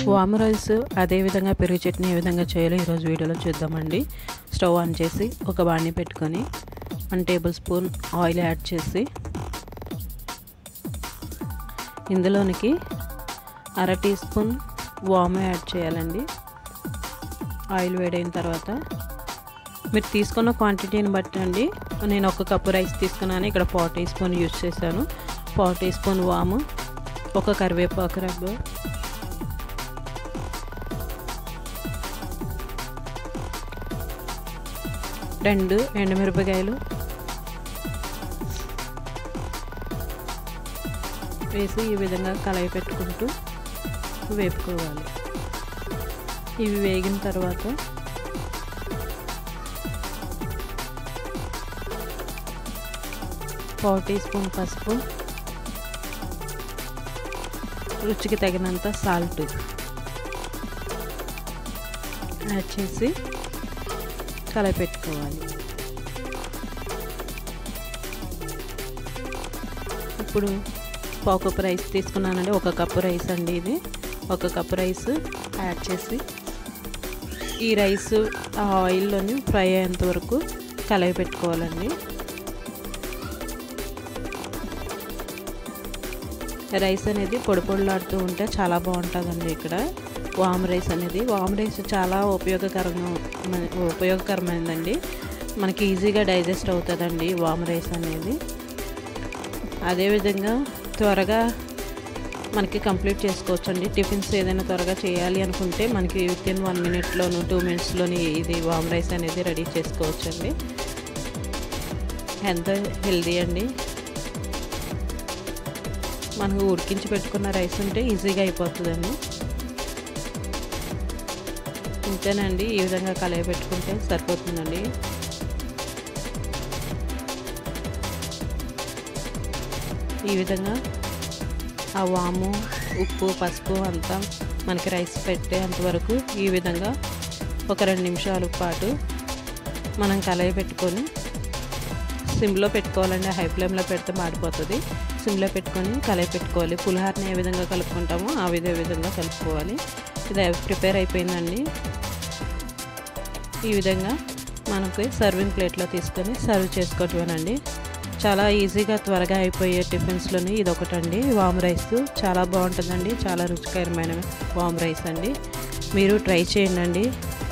వాము రైస్ అదేవిధంగా పెరుగు చట్నీ ఏ విధంగా చేయాలో ఈరోజు వీడియోలో చూద్దామండి స్టవ్ ఆన్ చేసి ఒక బాణీ పెట్టుకొని one tablespoon oil add చేసి ఇందులోనికి అర టీ స్పూన్ వాము యాడ్ చేయాలండి ఆయిల్ వేడైన తర్వాత మీరు తీసుకున్న క్వాంటిటీని బట్టి అండి నేను ఒక కప్పు రైస్ తీసుకున్నాను ఇక్కడ పావు టీ స్పూన్ యూజ్ చేశాను పావు టీ స్పూన్ వాము ఒక కరివేపాకు రబ్బు రెండు ఎండుమిరపకాయలు వేసి ఈ విధంగా కలయి పెట్టుకుంటూ వేపుకోవాలి ఇవి వేగిన తర్వాత పావు టీ స్పూన్ పసుపు రుచికి తగినంత సాల్ట్ యాడ్ చేసి కలపెట్టుకోవాలి ఇప్పుడు పావు కప్పు రైస్ తీసుకున్నానండి ఒక కప్పు రైస్ అండి ఇది ఒక కప్పు రైస్ యాడ్ చేసి ఈ రైస్ ఆ ఆయిల్లోని ఫ్రై అయ్యేంత వరకు కలయి పెట్టుకోవాలండి రైస్ అనేది పొడి పొడిలాడుతూ ఉంటే చాలా బాగుంటుందండి ఇక్కడ వామ్ రైస్ అనేది వామ్ రైస్ చాలా ఉపయోగకరంగా ఉపయోగకరమైనదండి మనకి ఈజీగా డైజెస్ట్ అవుతుందండి వామ్ రైస్ అనేది అదేవిధంగా త్వరగా మనకి కంప్లీట్ చేసుకోవచ్చు అండి టిఫిన్స్ ఏదైనా త్వరగా చేయాలి అనుకుంటే మనకి విత్ ఇన్ వన్ మినిట్లోను టూ మినిట్స్లోని ఇది వామ్ రైస్ అనేది రెడీ చేసుకోవచ్చు అండి ఎంతో హెల్దీ అండి మనకు ఉడికించి పెట్టుకున్న రైస్ ఉంటే ఈజీగా అయిపోతుందండి ఇంతేనండి ఈ విధంగా కలయి పెట్టుకుంటే సరిపోతుందండి ఈ విధంగా ఆ వాము ఉప్పు పసుపు అంతా మనకి రైస్ పెట్టేంత వరకు ఈ విధంగా ఒక రెండు నిమిషాల పాటు మనం కలయి పెట్టుకొని సిమ్లో పెట్టుకోవాలండి హై ఫ్లేమ్లో పెడితే మాడిపోతుంది సిమ్లో పెట్టుకొని కలయి పెట్టుకోవాలి పులిహారని ఏ విధంగా కలుపుకుంటామో ఆ విధే విధంగా కలుపుకోవాలి ఇది ప్రిపేర్ అయిపోయిందండి ఈ విధంగా మనకి సర్వింగ్ ప్లేట్లో తీసుకొని సర్వ్ చేసుకోవటమేనండి చాలా ఈజీగా త్వరగా అయిపోయే టిఫిన్స్లోని ఇది ఒకటండి వామ్ రైస్ చాలా బాగుంటుందండి చాలా రుచికరమైన వామ్ రైస్ అండి మీరు ట్రై చేయండి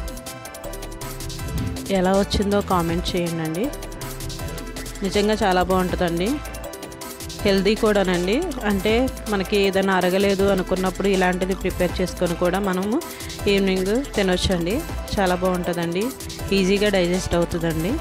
ఎలా వచ్చిందో కామెంట్ చేయండి నిజంగా చాలా బాగుంటుందండి హెల్దీ కూడానండి అంటే మనకి ఏదైనా అరగలేదు అనుకున్నప్పుడు ఇలాంటిది ప్రిపేర్ చేసుకొని కూడా మనము ఈవినింగ్ తినొచ్చండి చాలా బాగుంటుందండి ఈజీగా డైజెస్ట్ అవుతుందండి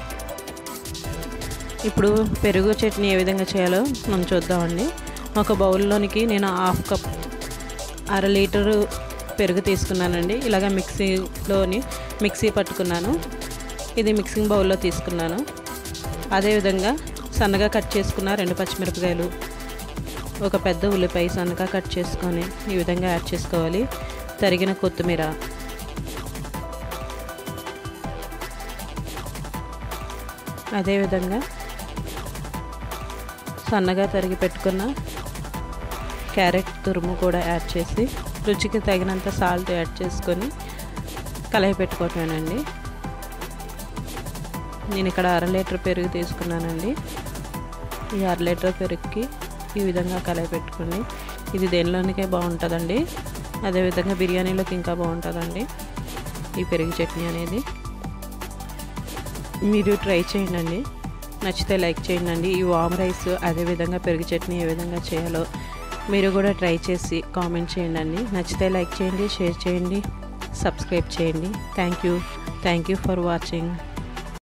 ఇప్పుడు పెరుగు చట్నీ ఏ విధంగా చేయాలో మనం చూద్దామండి ఒక బౌల్లోనికి నేను హాఫ్ కప్ అర లీటరు పెరుగు తీసుకున్నానండి ఇలాగ మిక్సీలోని మిక్సీ పట్టుకున్నాను ఇది మిక్సింగ్ బౌల్లో తీసుకున్నాను అదేవిధంగా సన్నగా కట్ చేసుకున్న రెండు పచ్చిమిరపకాయలు ఒక పెద్ద ఉల్లిపాయ సన్నగా కట్ చేసుకొని ఈ విధంగా యాడ్ చేసుకోవాలి తరిగిన కొత్తిమీర అదేవిధంగా సన్నగా తరిగి పెట్టుకున్న క్యారెట్ తురుము కూడా యాడ్ చేసి రుచికి తగినంత సాల్ట్ యాడ్ చేసుకొని కలయి పెట్టుకోవటమేనండి నేను ఇక్కడ అర లీటర్ పెరుగు తీసుకున్నానండి ఈ అర లీటర్ పెరుగుకి ఈ విధంగా కలయి పెట్టుకుని ఇది దేనిలోనికే బాగుంటుందండి అదేవిధంగా బిర్యానీలోకి ఇంకా బాగుంటుందండి ఈ పెరుగు చట్నీ అనేది మీరు ట్రై చేయండి నచ్చితే లైక్ చేయండి ఈ వామ్ రైస్ అదేవిధంగా పెరుగు చట్నీ ఏ విధంగా చేయాలో మీరు కూడా ట్రై చేసి కామెంట్ చేయండి నచ్చితే లైక్ చేయండి షేర్ చేయండి సబ్స్క్రైబ్ చేయండి thank you thank you for watching